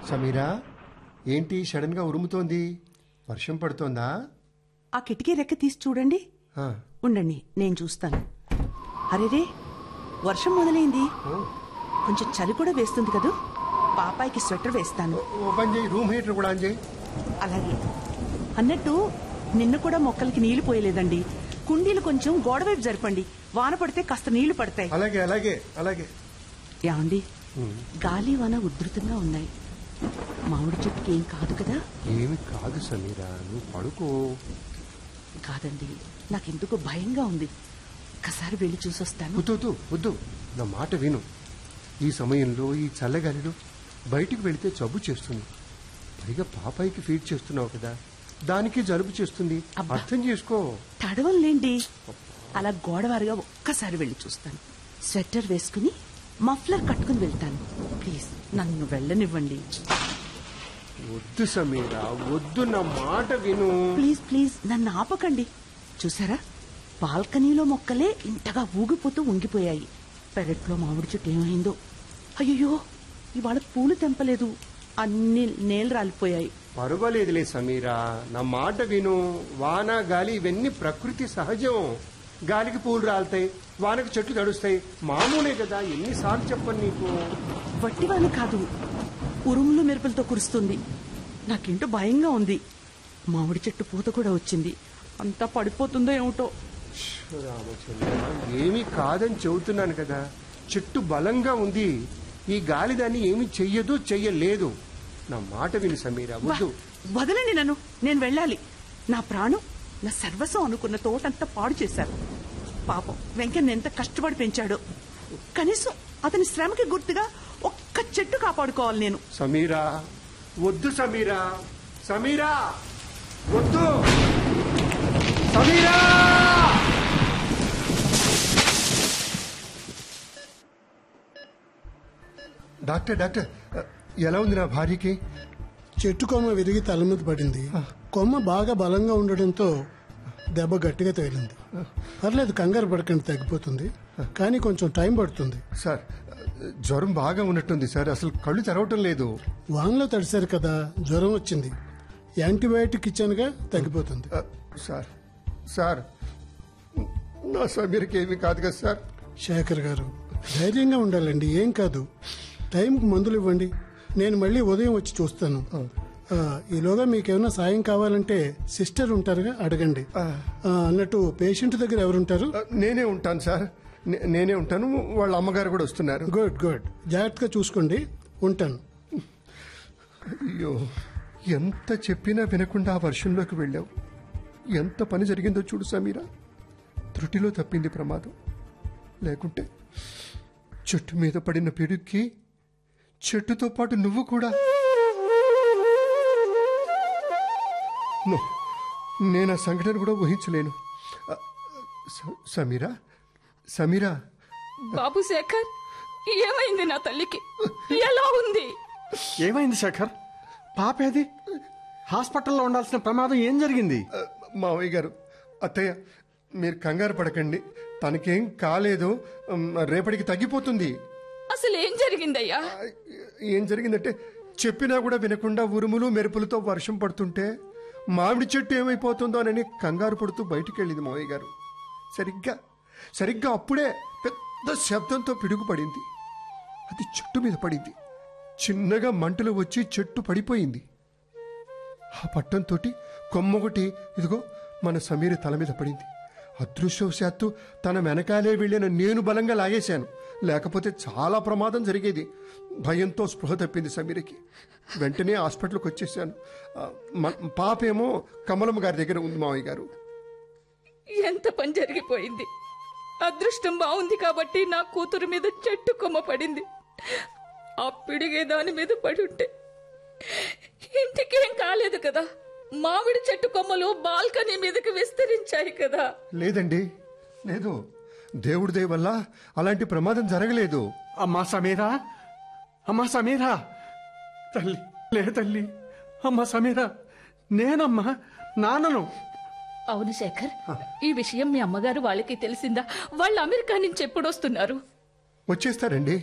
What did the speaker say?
సమీరా ఏంటి సడన్ గా ఉరుముతోంది వర్షం పడుతోందా ఆ కిటికీ రెక్క తీసి చూడండి ఆ, ఉండండి నేను చూస్తాను అరేరే వర్షం మొదలైంది ఓ, కొంచెం చలి కూడా వేస్తుంది కదూ పాపాయికి స్వెటర్ వేస్తాను ఓ పని చేయి రూమ్ హీటర్ కూడా ఆన్ చేయి అలాగే అన్నట్టు నిన్న కూడా మొక్కలకి నీళ్లు పోయలేదండి కుండీలు కొంచెం గోడవైపు జరపండి వాన పడితే కాస్త నీళ్లు పడతాయి అలాగే అలాగే అలాగే ఏమండి గాలి వాన ఉధృతంగా ఉన్నాయి మామిడి చెట్టుకి ఏం కాదు కదా ఏమి కాదు సమీరా నువ్వు పడుకో కాదండి నాకెందుకో భయంగా ఉంది ఒక్కసారి వెళ్ళి చూసొస్తాను వద్దు వద్దు వద్దు నా మాట విను ఈ సమయంలో ఈ చల్లగాలిలో బయటికి వెళితే జబ్బు చేస్తుంది పైగా పాపాయికి ఫీడ్ చేస్తున్నావు కదా దానికి జలుబు చేస్తుంది అబ్బా. అర్థం చేసుకో తడవలేండి అలా గోడవారిగా ఒక్కసారి వెళ్ళి చూస్తాను స్వెటర్ వేసుకుని మఫ్లర్ కట్టుకుని వెళ్తాను ప్లీజ్ నన్ను వెళ్ళనివ్వండి వద్దు సమీరా వద్దు నా మాట విను ప్లీజ్ ప్లీజ్ నన్ను ఆపకండి చూసారా బాల్కనీలో మొక్కలే ఇంతగా ఊగిపోతూ ఉంగిపోయాయి పెరట్లో మామిడి చెట్టు ఏమైందో అయ్యో ఇవాళ పూలు తెంపలేదు అన్ని నేలు రాలిపోయాయి పర్వాలేదులే సమీరా నా మాట విను వాన గాలి ఇవన్నీ ప్రకృతి సహజం గాలికి పూలు రాలుతాయి వానకి చెట్లు తడుస్తాయి మామూలే కదా ఎన్నిసార్లు చెప్పను నీకు వట్టివాని కాదు ఉరుములు మెరుపులతో కురుస్తుంది నాకేంటో భయంగా ఉంది మామిడి చెట్టు పూత కూడా వచ్చింది అంతా పడిపోతుందో ఏమిటో రామచంద్ర ఏమీ కాదని చెబుతున్నాను కదా చెట్టు బలంగా ఉంది ఈ గాలి దాన్ని ఏమీ చెయ్యదు చెయ్యలేదు నా మాట విను సమీరా వద్దు వా, వదలండి నన్ను నేను వెళ్ళాలి నా ప్రాణం నా సర్వస్వం అనుకున్న తోటంతా పాడు చేశారు పాపం వెంకన్న ఎంత కష్టపడి పెంచాడో కనీసం అతని శ్రమకి గుర్తుగా ఒక్క చెట్టు కాపాడుకోవాలి నేను సమీరా వద్దు సమీరా సమీరా వద్దు సమీరా డాక్టర్ డాక్టర్ ఎలా ఉంది నా భార్యకి చెట్టు కొమ్మ విరిగి తల మీద పడింది కొమ్మ బాగా బలంగా ఉండడంతో దెబ్బ గట్టిగా తగిలింది పర్లేదు కంగారు పడకండి తగ్గిపోతుంది కానీ కొంచెం టైం పడుతుంది సార్ జ్వరం బాగా ఉన్నట్టుంది సార్ అసలు కళ్ళు తెరవటం లేదు వానలో తడిశారు కదా జ్వరం వచ్చింది యాంటీబయాటిక్ ఇచ్చానుగా తగ్గిపోతుంది ఆ, సార్ సార్ నా సమీరకి ఏమీ కాదు కదా సార్ శేఖర్ గారు ధైర్యంగా ఉండాలండి ఏం కాదు టైంకి మందులు ఇవ్వండి నేను మళ్ళీ ఉదయం వచ్చి చూస్తాను ఆ, ఈలోగా మీకేమైనా సాయం కావాలంటే సిస్టర్ ఉంటారుగా అడగండి ఆ, అన్నట్టు పేషెంట్ దగ్గర ఎవరుంటారు ఆ, నేనే ఉంటాను సార్ నే- నేనే ఉంటాను వాళ్ళ అమ్మగారు కూడా వస్తున్నారు గుడ్ గుడ్ జాగ్రత్తగా చూసుకోండి ఉంటాను అయ్యో ఎంత చెప్పినా వినకుండా ఆ వర్షంలోకి వెళ్ళావు ఎంత పని జరిగిందో చూడు సమీరా త్రుటిలో తప్పింది ప్రమాదం లేకుంటే చెట్టు మీద పడిన పిడుక్కి చెట్టుతో పాటు నువ్వు కూడా నో, నేను ఆ సంఘటన కూడా ఊహించలేను ఆ, స- సమీరా సమీరా బాబు శేఖర్ ఏమైంది నా తల్లికి ఎలా ఉంది ఏమైంది శేఖర్ పాప ఏది హాస్పిటల్లో ఉండాల్సిన ప్రమాదం ఏం జరిగింది ఆ, మావయ్య గారు అత్తయ్య మీరు కంగారు పడకండి తనకేం కాలేదు ఉమ్, రేపటికి తగ్గిపోతుంది అసలు ఏం జరిగిందయ్యా ఆ, ఏం జరిగిందంటే చెప్పినా కూడా వినకుండా ఉరుములు మెరుపులతో వర్షం పడుతుంటే మామిడి చెట్టు ఏమైపోతుందో అని కంగారు పడుతూ బయటికి వెళ్ళింది మావయ్య గారు సరిగ్గా సరిగ్గా అప్పుడే పెద్ద శబ్దంతో పిడుగు పడింది అది చెట్టు మీద పడింది చిన్నగా మంటలు వచ్చి చెట్టు పడిపోయింది ఆ పట్టంతో కొమ్మొకటి ఇదిగో మన సమీర తల మీద పడింది అదృష్టవశాత్తు తన వెనకాలే వెళ్ళిన నేను బలంగా లాగేశాను లేకపోతే చాలా ప్రమాదం జరిగేది భయంతో స్పృహ తప్పింది సమీరకి వెంటనే హాస్పిటల్కి వచ్చేసాను ఆ, మ- పాపేమో కమలమ్మ గారి దగ్గర ఉంది మావయ్య గారు ఎంత పని జరిగిపోయింది అదృష్టం బాగుంది కాబట్టి నా కూతురు మీద చెట్టు కొమ్మ పడింది ఆ పిడిగే దాని మీద పడి ఉంటే ఇంటికేం కాలేదు కదా మామిడి చెట్టు కొమ్మలు బాల్కనీ మీదకి విస్తరించాయి కదా లేదండి లేదు దేవుడి దయ వల్ల అలాంటి ప్రమాదం జరగలేదు అమ్మా సమీరా అమ్మా సమీరా తల్లి లే తల్లి అమ్మా సమీరా నేనమ్మా నాన్నను అవును శేఖర్ ఈ విషయం మీ అమ్మగారు వాళ్ళకి తెలిసిందా వాళ్ళు అమెరికా నుంచి ఎప్పుడు వస్తున్నారు వచ్చేస్తారండి